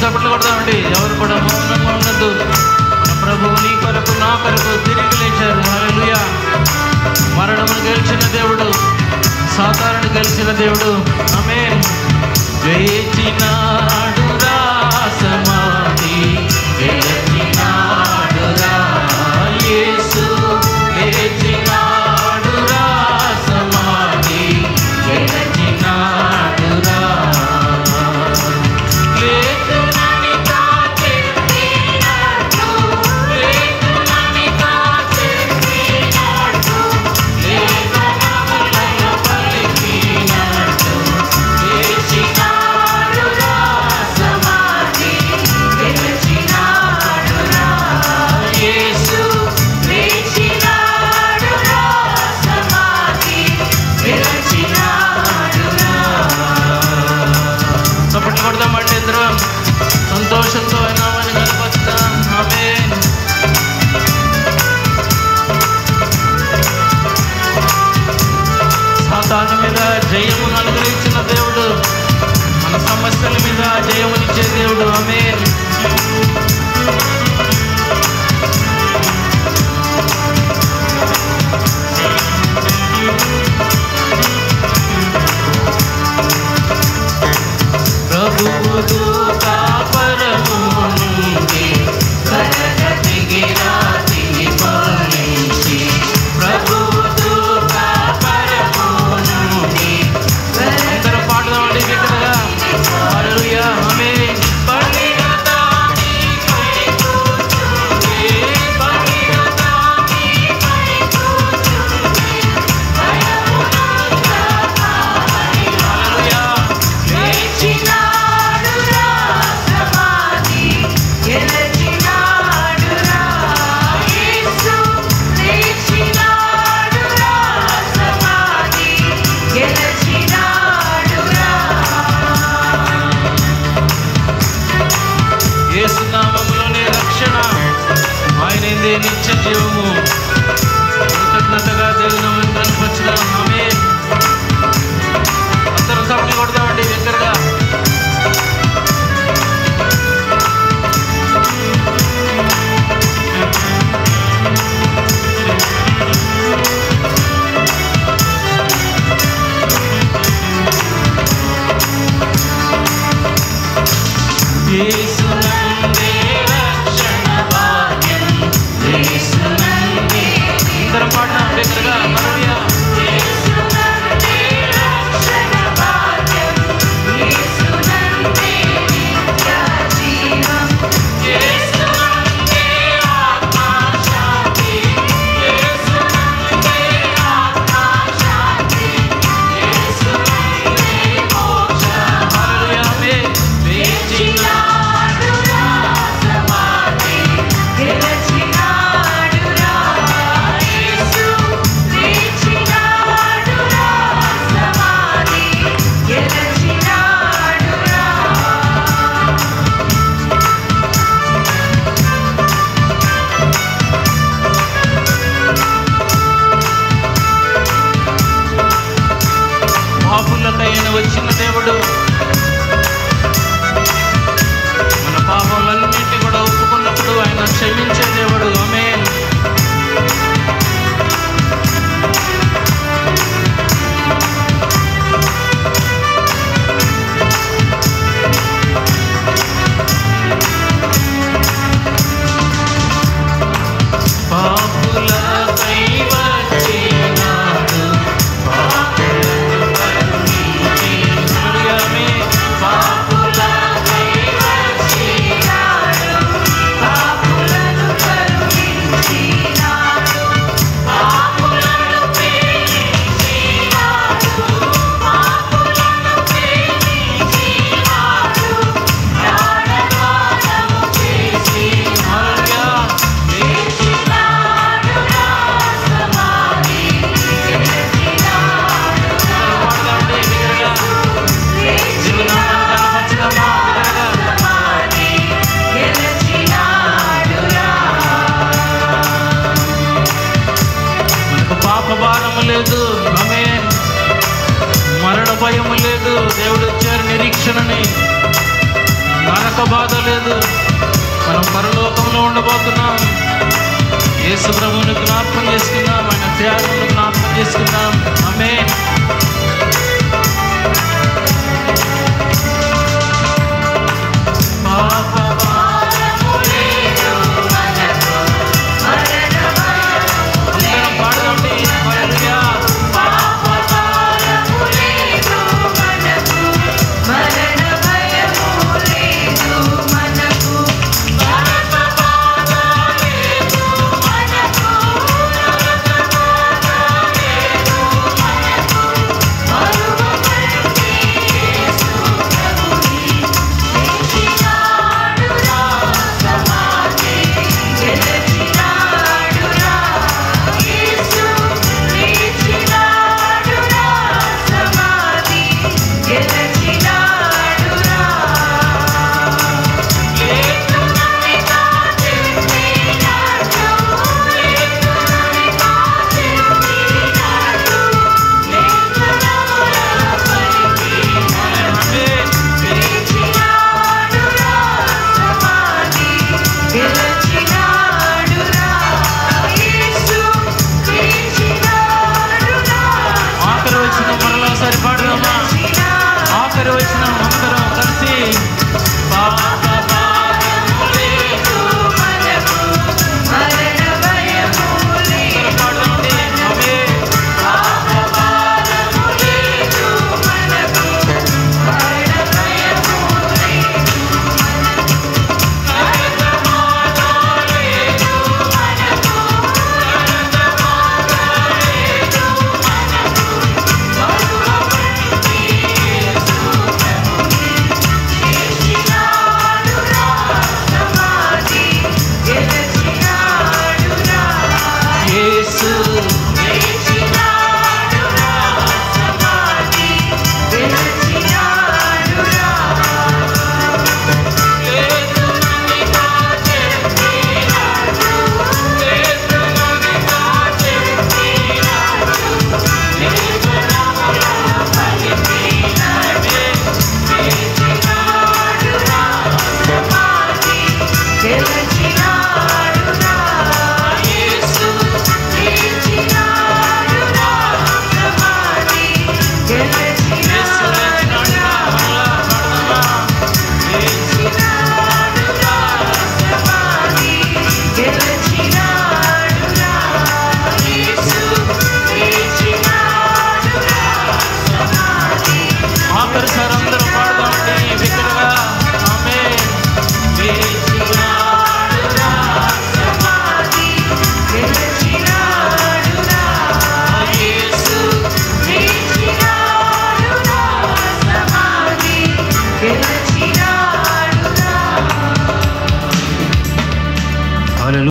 చప్పట్లు కొడదామండి ఎవరు కూడా మౌనంగా ఉండద్దు మన ప్రభువు నీ కొరకు నా కొరకు తిరిగి లేచారు హల్లెలూయా మరణమును గెలిచిన దేవుడు సాతారుని గెలిచిన దేవుడు ఆమె వేచినాడురా సమాధి గెలిచినాడురా యేసు లేచినాడురా సమాధి గెలిచినాడురా లేతునని తాకెత్తినట్టు, లేతునని తాకెత్తినట్టు, లేఖనములలో పలికినట్టు, లేచినాడురా సమాధి, గెలిచినాడురా యేసు, లేచినాడురా సమాధి, గెలిచినాడురా చప్పట్లు కొడదామండి ఇద్దరం సంతోషంతో అయినామని కనపరుస్తాం ఆమె సాతాను మీద జయమును అనుగ్రహించిన దేవుడు మన సమస్యల మీద జయమునిచ్చే దేవుడు ఆమె ప్రభువు దూత పరము నుండి కరగతిగి రాతిని పల్లించి ప్రభువు దూత పరము నుండి అందరూ పాడదామండి బిగ్గరగా హల్లెలూయా ఆమేన్ పడిన దానిపై కూర్చుండి పడిన దానిపై కూర్చుండి భయమునంతా పారి హల్లెలూయా లేచినాడురా సమాధి గెలిచినాడురా యేసు లేచినాడురా సమాధి గెలిచినాడురా యేసునామములోనే రక్షణ ఆయనదే నిత్య జీవము కృతజ్ఞతగా దేవుని కనపరచుదాం ఆమె అందరూ సభని కొడదామండి దగ్గరగా యేసునందే రక్షణ భాగ్యం యేసునందే అందరం పాడదాం దగ్గరగా హల్లెలూయా యేసునందే రక్షణ భాగ్యం యేసునందే నిత్య జీవం యేసునందే ఆత్మ శాంతి యేసునందే ఆత్మ శాంతి యేసునందే మోక్ష హల్లెలూయా ఆమేన్ లేచినాడురా సమాధి గెలిచినాడురా యేసు లేచినాడురా సమాధి గెలిచినాడురా పాపులకై ఆయన వచ్చిన దేవుడు మన పాపములన్నింటి కూడా ఒప్పుకున్నప్పుడు ఆయన క్షమించే దేవుడు ఆమేన్ పాపులకై వచ్చినాడు పాపులను కరుణించి హల్లెలూయా ఆమేన్. పాపులకై వచ్చినాడు పాపులను కరుణించినాడు పాపులను ప్రేమించినాడు పాపులను ప్రేమించినాడు ప్రాణదానము చేసినాడు హల్లెలూయా. లేచినాడురా సమాధి గెలిచినాడురా పాడదామండి బిగ్గరగా. దేవుని నామాన్ని కనపరచుదామా బిగ్గరగా. సమాధి గెలిచినాడురా మనకు పాప భారము లేదు ఆమేన్ మరణ భయము లేదు దేవుడు ఇచ్చారు నిరీక్షణని నరక బాధ లేదు మనం పరలోకంలో ఉండబోతున్నాం యేసు ప్రభువుని జ్ఞాపకం చేసుకుందాం ఆయన త్యాగమును జ్ఞాపకం చేసుకుందాం ఆమె